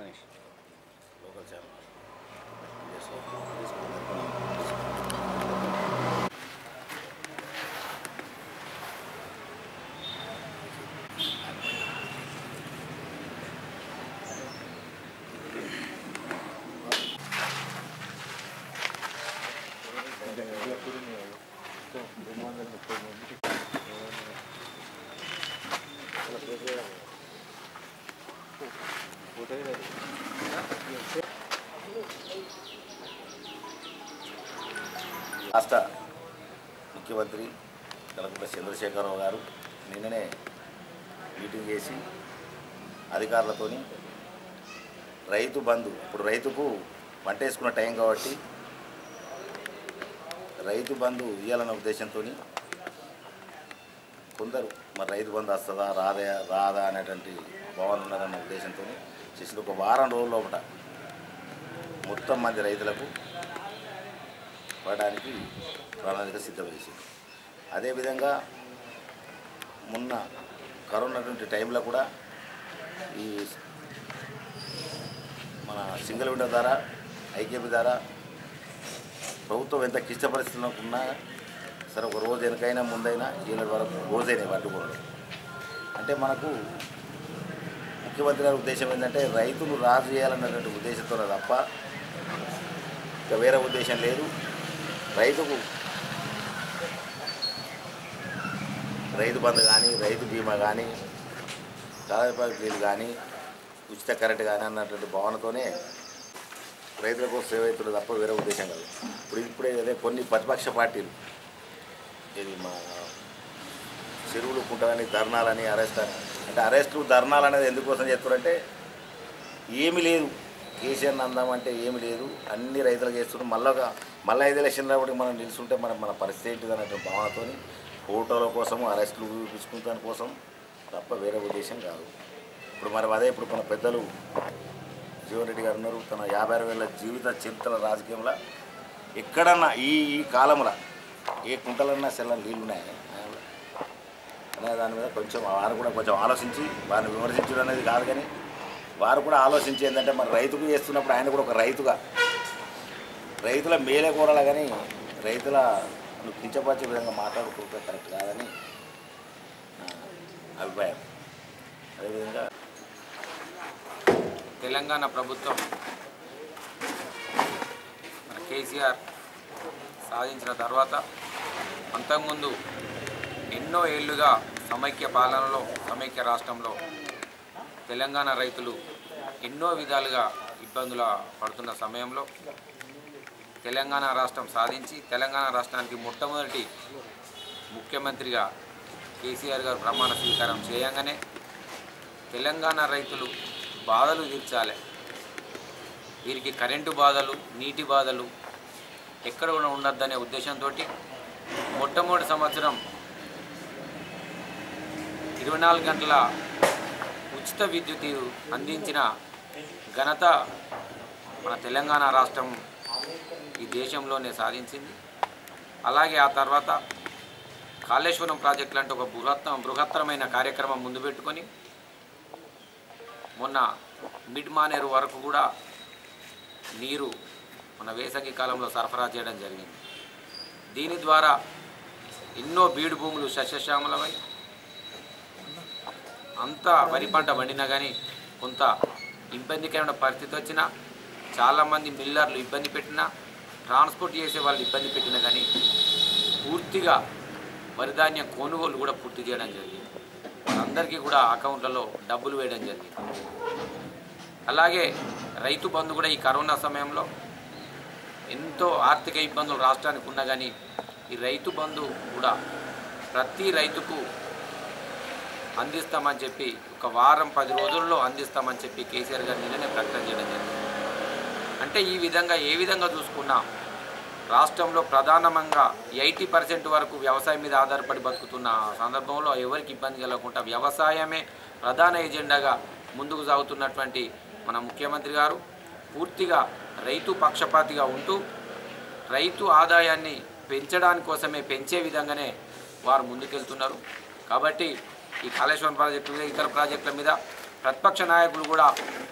Ganesh local channel yes రాష్ట్ర ముఖ్యమంత్రి కలకత్తా చంద్రశేఖరరావు గారు నిన్ననే మీటింగ్ చేసి అధికారులతోని రైతు బంధు ఇప్పుడు రైతుకు పంట వేసుకున్న టైం కాబట్టి రైతు బంధు ఇవ్వాలన్న ఉద్దేశంతో కొందరు మరి రైతు బంధు వస్తుందా రాదా రాదా అనేటువంటి భావన ఉన్నదన్న ఉద్దేశంతో చేసిన ఒక వారం రోజుల లోపల మొత్తం మంది రైతులకు పడడానికి ప్రణాళిక సిద్ధం చేసింది అదేవిధంగా మొన్న కరోనా అటువంటి టైంలో కూడా ఈ మన సింగిల్ విండో ద్వారా ఐకేపీ ద్వారా ప్రభుత్వం ఎంత క్లిష్ట పరిస్థితుల్లో ఉన్నా సరే ఒక రోజు వెనకైనా ముందైనా ఈనాటి వరకు రోజైనా పట్టుకోండి అంటే మనకు ముఖ్యమంత్రి గారి ఉద్దేశం ఏంటంటే రైతులు రాజు చేయాలన్నటువంటి ఉద్దేశంతో తప్ప ఇక వేరే ఉద్దేశం లేదు రైతుకు రైతు బంధు కానీ రైతు బీమా కానీ బిల్లు కానీ ఉచిత కరెంట్ కానీ అన్నటువంటి భావనతోనే రైతుల కోసం సేవ అవుతుంది తప్ప వేరే ఉద్దేశం కాదు ఇప్పుడు ఇప్పుడే అదే కొన్ని ప్రతిపక్ష పార్టీలు ఇది మా చెరువులు కుంటలని ధర్నాలని అరెస్ట్ అని అంటే అరెస్టులు ధర్నాలు అనేది ఎందుకోసం చేస్తారంటే ఏమీ లేదు కేసీఆర్ అందామంటే ఏమీ లేదు అన్ని రైతులకు చేస్తున్నాం మళ్ళీ ఒక మళ్ళీ ఐదు ఎలక్షన్ కాబట్టి మనం నిలుచుంటే మన మన పరిస్థితి ఏంటిది అన్నటువంటి భావనతో ఫోటోల కోసం అరెస్టులు చూపించుకుంటాని కోసం తప్ప వేరే ఉద్దేశం కాదు ఇప్పుడు మరి అదే ఇప్పుడు మన పెద్దలు జీవన్ రెడ్డి గారు ఉన్నారు తన యాభై అరవై వేల జీవిత చరిత్ర రాజకీయంలో ఎక్కడన్నా ఈ ఈ కాలంలో ఏ కుంటలన్నా సెల్లని నీళ్ళు ఉన్నాయి ఆయనలో. అనే దాని మీద కొంచెం వారు కూడా కొంచెం ఆలోచించి వారిని విమర్శించడం అనేది కాదు కానీ వారు కూడా ఆలోచించి ఏంటంటే మరి రైతుకు చేస్తున్నప్పుడు ఆయన కూడా ఒక రైతుగా రైతుల మేలే కోరాలి కానీ రైతుల నువ్వు కించపరిచే విధంగా మాట్లాడుకుంటే కరెక్ట్ కాదని నా అభిప్రాయం అదేవిధంగా తెలంగాణ ప్రభుత్వం మన కేసీఆర్ సాధించిన తర్వాత అంతకుముందు ఎన్నో ఏళ్ళుగా సమైక్య పాలనలో సమైక్య రాష్ట్రంలో తెలంగాణ రైతులు ఎన్నో విధాలుగా ఇబ్బందుల పడుతున్న సమయంలో తెలంగాణ రాష్ట్రం సాధించి తెలంగాణ రాష్ట్రానికి మొట్టమొదటి ముఖ్యమంత్రిగా కేసీఆర్ గారు ప్రమాణ స్వీకారం చేయంగానే తెలంగాణ రైతులు బాధలు తీర్చాలి వీరికి కరెంటు బాధలు నీటి బాధలు ఎక్కడ కూడా ఉండొద్దనే ఉద్దేశంతో మొట్టమొదటి సంవత్సరం ఇరవై నాలుగు గంటల ఉచిత విద్యుత్ అందించిన ఘనత మన తెలంగాణ రాష్ట్రం ఈ దేశంలోనే సాధించింది అలాగే ఆ తర్వాత కాళేశ్వరం ప్రాజెక్టు లాంటి ఒక బృహత్త బృహత్తరమైన కార్యక్రమం ముందు పెట్టుకొని మొన్న మిడ్ మానేరు వరకు కూడా నీరు మన వేసంగి కాలంలో సరఫరా చేయడం జరిగింది దీని ద్వారా ఎన్నో బీడు భూములు సస్యశ్యామలమై అంతా వరి పంట పండినా కానీ కొంత ఇబ్బందికరమైన పరిస్థితి వచ్చినా చాలామంది మిల్లర్లు ఇబ్బంది పెట్టినా ట్రాన్స్పోర్ట్ చేసే వాళ్ళు ఇబ్బంది పెట్టినా కానీ పూర్తిగా వరి ధాన్యం కొనుగోలు కూడా పూర్తి చేయడం జరిగింది వాళ్ళందరికీ కూడా అకౌంట్లలో డబ్బులు వేయడం జరిగింది అలాగే రైతు బంధు కూడా ఈ కరోనా సమయంలో ఎంతో ఆర్థిక ఇబ్బందులు రాష్ట్రానికి ఉన్నా కానీ ఈ రైతు బంధు కూడా ప్రతి రైతుకు అందిస్తామని చెప్పి ఒక వారం పది రోజుల్లో అందిస్తామని చెప్పి కేసీఆర్ గారు నిన్ననే ప్రకటన చేయడం జరిగింది అంటే ఈ విధంగా ఏ విధంగా చూసుకున్నా రాష్ట్రంలో ప్రధానంగా ఎయిటీ పర్సెంట్ వరకు వ్యవసాయం మీద ఆధారపడి బతుకుతున్న సందర్భంలో ఎవరికి ఇబ్బంది కలగకుండా వ్యవసాయమే ప్రధాన ఎజెండాగా ముందుకు సాగుతున్నటువంటి మన ముఖ్యమంత్రి గారు పూర్తిగా రైతు పక్షపాతిగా ఉంటూ రైతు ఆదాయాన్ని పెంచడానికి కోసమే పెంచే విధంగానే వారు ముందుకెళ్తున్నారు కాబట్టి ఈ కాళేశ్వరం ప్రాజెక్టు మీద ఇతర ప్రాజెక్టుల మీద ప్రతిపక్ష నాయకులు కూడా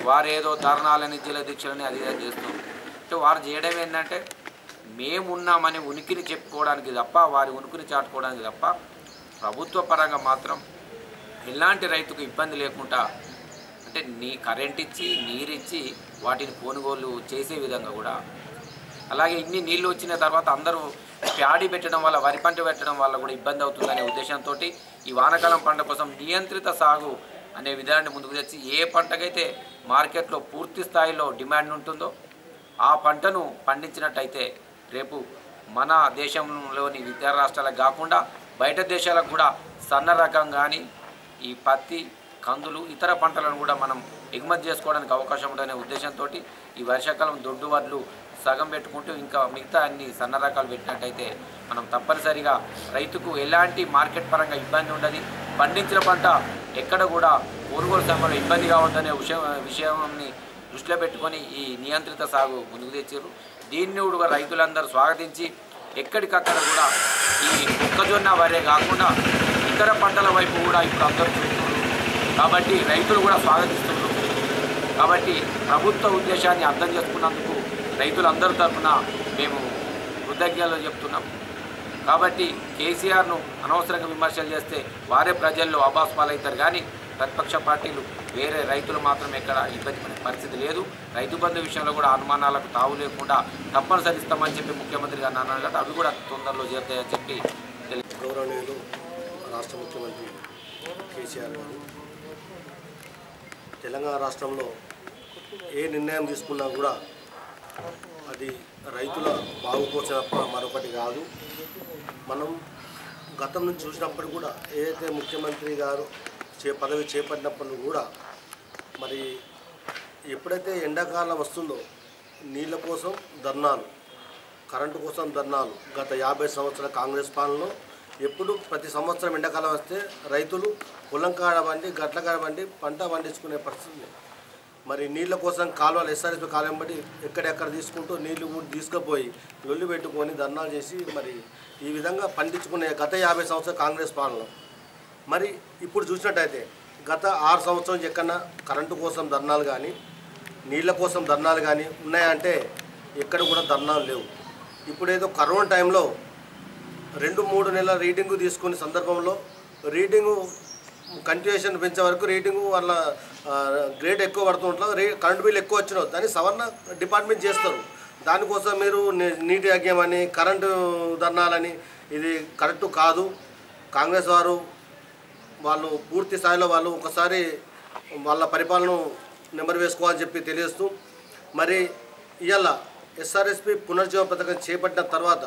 వారు ఏదో ధర్నాలని జిల దీక్షలని అది ఇది చేస్తున్నారు అంటే వారు చేయడం ఏంటంటే మేమున్నామని ఉనికిని చెప్పుకోవడానికి తప్ప వారి ఉనికిని చాటుకోవడానికి తప్ప ప్రభుత్వ పరంగా మాత్రం ఎలాంటి రైతుకు ఇబ్బంది లేకుండా అంటే నీ కరెంట్ ఇచ్చి నీరిచ్చి వాటిని కొనుగోలు చేసే విధంగా కూడా అలాగే ఇన్ని నీళ్లు వచ్చిన తర్వాత అందరూ ప్యాడీ పెట్టడం వల్ల వరి పంట పెట్టడం వల్ల కూడా ఇబ్బంది అవుతుందనే ఉద్దేశంతో ఈ వానాకాలం పంట కోసం నియంత్రిత సాగు అనే విధానాన్ని ముందుకు తెచ్చి ఏ పంటకైతే మార్కెట్లో పూర్తి స్థాయిలో డిమాండ్ ఉంటుందో ఆ పంటను పండించినట్టయితే రేపు మన దేశంలోని ఇతర రాష్ట్రాలకు కాకుండా బయట దేశాలకు కూడా సన్న రకం కానీ ఈ పత్తి కందులు ఇతర పంటలను కూడా మనం ఎగుమతి చేసుకోవడానికి అవకాశం ఉందనే ఉద్దేశంతో ఈ వర్షాకాలం దొడ్డు వడ్లు సగం పెట్టుకుంటూ ఇంకా మిగతా అన్ని సన్న రకాలు పెట్టినట్టయితే మనం తప్పనిసరిగా రైతుకు ఎలాంటి మార్కెట్ పరంగా ఇబ్బంది ఉండదు పండించిన పంట ఎక్కడ కూడా కొనుగోలు సమయంలో ఇబ్బంది కావద్దనే విషయం విషయాన్ని దృష్టిలో పెట్టుకొని ఈ నియంత్రిత సాగు ముందుకు తెచ్చారు దీన్ని కూడా రైతులందరూ స్వాగతించి ఎక్కడికక్కడ కూడా ఈ మొక్కజొన్న వరే కాకుండా ఇతర పంటల వైపు కూడా ఇప్పుడు అందరూ చూస్తున్నారు కాబట్టి రైతులు కూడా స్వాగతిస్తున్నారు కాబట్టి ప్రభుత్వ ఉద్దేశాన్ని అర్థం చేసుకున్నందుకు రైతులందరి తరఫున మేము కృతజ్ఞతలు చెప్తున్నాం కాబట్టి కేసీఆర్ను అనవసరంగా విమర్శలు చేస్తే వారే ప్రజల్లో అబాస్ పాలవుతారు కానీ ప్రతిపక్ష పార్టీలు వేరే రైతులు మాత్రం ఎక్కడ ఇబ్బంది పడే పరిస్థితి లేదు రైతు బంధు విషయంలో కూడా అనుమానాలకు తావు లేకుండా తప్పనిసరి ఇస్తామని చెప్పి ముఖ్యమంత్రి గారు అన్నారు కదా అవి కూడా తొందరలో చేరుతాయని చెప్పి తెలియ గౌరవనీయులు రాష్ట్ర ముఖ్యమంత్రి కేసీఆర్ గారు తెలంగాణ రాష్ట్రంలో ఏ నిర్ణయం తీసుకున్నా కూడా అది రైతుల బాగు కోసం తప్ప మరొకటి కాదు మనం గతం నుంచి చూసినప్పుడు కూడా ఏదైతే ముఖ్యమంత్రి గారు చే పదవి చేపట్టినప్పుడు కూడా మరి ఎప్పుడైతే ఎండాకాలం వస్తుందో నీళ్ళ కోసం ధర్నాలు కరెంటు కోసం ధర్నాలు గత యాభై సంవత్సరాల కాంగ్రెస్ పాలనలో ఎప్పుడు ప్రతి సంవత్సరం ఎండాకాలం వస్తే రైతులు పొలం కాడ బండి గట్ల కాడ బండి పంట పండించుకునే పరిస్థితి ఉంది. మరి నీళ్ళ కోసం కాలువలు ఎస్ఆర్ఎస్ కాలం బట్టి ఎక్కడెక్కడ తీసుకుంటూ నీళ్లు కూడా తీసుకుపోయి లొల్లి పెట్టుకొని ధర్నాలు చేసి మరి ఈ విధంగా పండించుకునే గత యాభై సంవత్సరాల కాంగ్రెస్ పాలన మరి ఇప్పుడు చూసినట్టయితే గత ఆరు సంవత్సరం ఎక్కడన్నా కరెంటు కోసం ధర్నాలు కానీ నీళ్ళ కోసం ధర్నాలు కానీ ఉన్నాయంటే ఎక్కడ కూడా ధర్నాలు లేవు ఇప్పుడు ఏదో కరోనా టైంలో రెండు మూడు నెలల రీడింగ్ తీసుకునే సందర్భంలో రీడింగు కంటిన్యూషన్ పెంచే వరకు రీడింగు వాళ్ళ ఆ, గ్రేడ్ ఎక్కువ పడుతుంటాం రే కరెంట్ బిల్ ఎక్కువ వచ్చిన దాన్ని సవరణ డిపార్ట్మెంట్ చేస్తారు దానికోసం మీరు ని- నీటి యజ్ఞం అని కరెంటు ధర్నాలని ఇది కరెక్ట్ కాదు కాంగ్రెస్ వారు వాళ్ళు పూర్తి స్థాయిలో వాళ్ళు ఒకసారి వాళ్ళ పరిపాలన నెంబర్ వేసుకోవాలని చెప్పి తెలియజేస్తూ మరి ఇవాళ ఎస్ఆర్ఎస్పి పునర్జీవ పథకం చేపట్టిన తర్వాత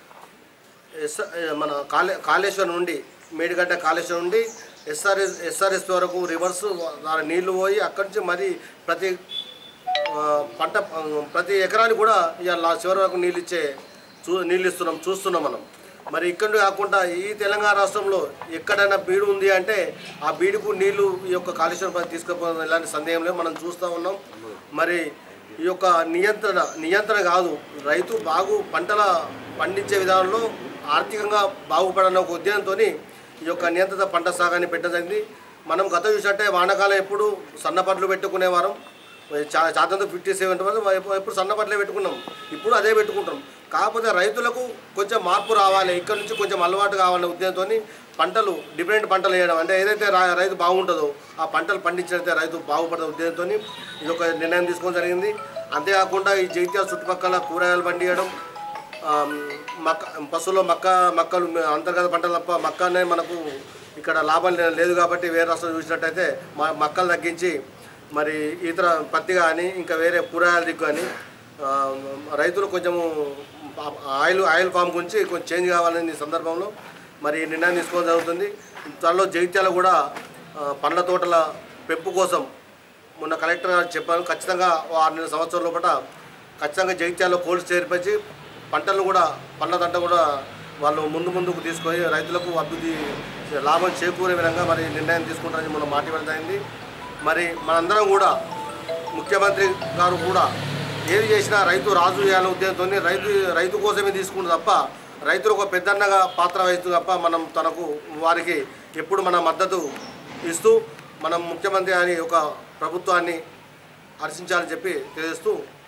ఎస్ మన కాళే కాళేశ్వరం నుండి మేడిగడ్డ కాళేశ్వరం నుండి ఎస్ఆర్ఎస్ ఎస్ఆర్ఎస్ వరకు రివర్స్ దాని నీళ్లు పోయి అక్కడి నుంచి మరి ప్రతి ఆ, పంట ఆ, ప్రతి ఎకరానికి కూడా ఇవాళ చివరి వరకు నీళ్ళు ఇచ్చే చూ నీళ్ళు ఇస్తున్నాం చూస్తున్నాం మనం మరి ఇక్కడ కాకుండా ఈ తెలంగాణ రాష్ట్రంలో ఎక్కడైనా బీడు ఉంది అంటే ఆ బీడుకు నీళ్లు ఈ యొక్క కాళేశ్వరం పైన తీసుకుపోవడం ఎలాంటి సందేహం లేదు మనం చూస్తూ ఉన్నాం మరి ఈ యొక్క నియంత్రణ నియంత్రణ కాదు రైతు బాగు పంటల పండించే విధానంలో ఆర్థికంగా బాగుపడన్న ఒక ఉద్యమంతో ఈ యొక్క నియంత్రిత పంట సాగాన్ని పెట్టదగింది మనం గత చూసినట్టే వానాకాలం ఎప్పుడు సన్నపట్లు పెట్టుకునేవారం చాలా శాతంతో ఫిఫ్టీ సెవెంటీ వరకు ఎప్పుడు సన్నపట్లే పెట్టుకున్నాం ఇప్పుడు అదే పెట్టుకుంటాం కాకపోతే రైతులకు కొంచెం మార్పు రావాలి ఇక్కడ నుంచి కొంచెం అలవాటు కావాలనే ఉద్దేశంతో పంటలు డిఫరెంట్ పంటలు వేయడం అంటే ఏదైతే రా- రైతు బాగుంటుందో ఆ పంటలు పండించినట్టే రైతు బాగుపడే ఉద్దేశంతో ఇది ఒక నిర్ణయం తీసుకోవడం జరిగింది అంతేకాకుండా ఈ జైత్యాల చుట్టుపక్కల కూరగాయలు పండియడం ఆ, మక్క పశువులో మక్క మక్కలు అంతర్గత పంటలు తప్ప మక్కనే మనకు ఇక్కడ లాభం లే- లేదు కాబట్టి వేరే రాష్ట్రం చూసినట్టయితే మ మక్కలు తగ్గించి మరి ఇతర పత్తి కానీ ఇంకా వేరే కూరగాయల దిక్కు కానీ ఆ, రైతులు కొంచెము ఆయిల్ ఆయిల్ ఫామ్ గురించి కొంచెం చేంజ్ కావాలని ఈ సందర్భంలో మరి ఈ నిర్ణయం తీసుకోవడం జరుగుతుంది త్వరలో జగిత్యాల కూడా ఆ, పండ్ల తోటల పెంపు కోసం మొన్న కలెక్టర్ గారు చెప్పారు ఖచ్చితంగా ఓ ఆరు నెలల సంవత్సరం లోపల ఖచ్చితంగా జగిత్యాలలో కోల్డ్ చేర్పించి పంటలు కూడా పండ్ల దంట కూడా వాళ్ళు ముందు ముందుకు తీసుకొని రైతులకు అభివృద్ధి లాభం చేకూరే విధంగా మరి నిర్ణయం తీసుకుంటారని మనం మాట ఇవ్వడం జరిగింది మరి మనందరం కూడా ముఖ్యమంత్రి గారు కూడా ఏది చేసినా రైతు రాజు చేయాలనే ఉద్దేశంతో రైతు రైతు కోసమే తీసుకుంటు తప్ప రైతులు ఒక పెద్దన్నగా పాత్ర వహిస్తుంది తప్ప మనం తనకు వారికి ఎప్పుడు మన మద్దతు ఇస్తూ మనం ముఖ్యమంత్రి అని ఒక ప్రభుత్వాన్ని హర్షించాలని చెప్పి తెలియజేస్తూ